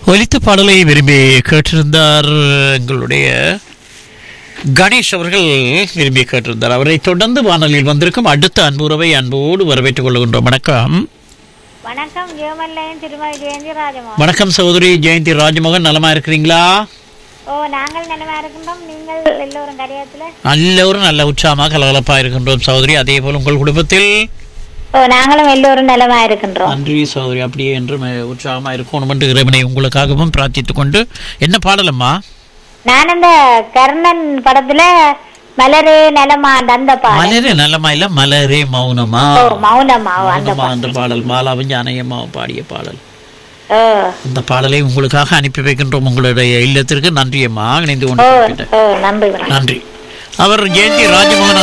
ஒலித்த பாடலை விரும்பி கேட்டிருந்தார் எங்களுடைய கணேஷ் அவர்கள் விரும்பி கேட்டிருந்தார் அவரை தொடர்ந்து வானொலியில் வந்திருக்கும் அடுத்த அன்புறவை அன்போடு வரவேற்றுக் கொள்கின்றோம் வணக்கம் வணக்கம் ஜெயமல்லையன் திருமதி ஜெயந்தி ராஜமோகன் வணக்கம் சகோதரி ஜெயந்தி ராஜமோகன் நலமா இருக்கிறீங்களா ஓ நாங்கள் நலமா இருக்கின்றோம் நீங்கள் எல்லோரும் கரையாத்துல எல்லோரும் நல்ல உற்சாகமாக கலகலப்பா இருக்கின்றோம் சகோதரி அதே போல் உங்கள் குடும்பத்தில் ஓ நாங்களும் எல்லோரும் நலமா இருக்கின்றோம் நன்றி சகோதரி அப்படியே என்று ம- உற்சாகமா இருக்கணும் என்று இறைவனை உங்களுக்காகவும் பிரார்த்தித்துக் கொண்டு என்ன பாடலம்மா நான் அந்த கர்ணன் படத்துல மலரே நலமா அந்த பாடல் மலரே நலமா இல்ல மலரே மௌனமா ஓ மௌனமா ஓ, அந்த மௌனமா அந்த பாடல் மாலாவும் ஜானகியம்மா பாடிய பாடல் ஓ அந்த பாடலை உங்களுக்காக அனுப்பி வைக்கின்றோம் உங்களுடைய இல்லத்திற்கு நன்றி அம்மா இணைந்து ஓ கொண்டு ஓ நன்றி வணக்கம் நன்றி அவர் ஜெயந்தி ராஜமோகன்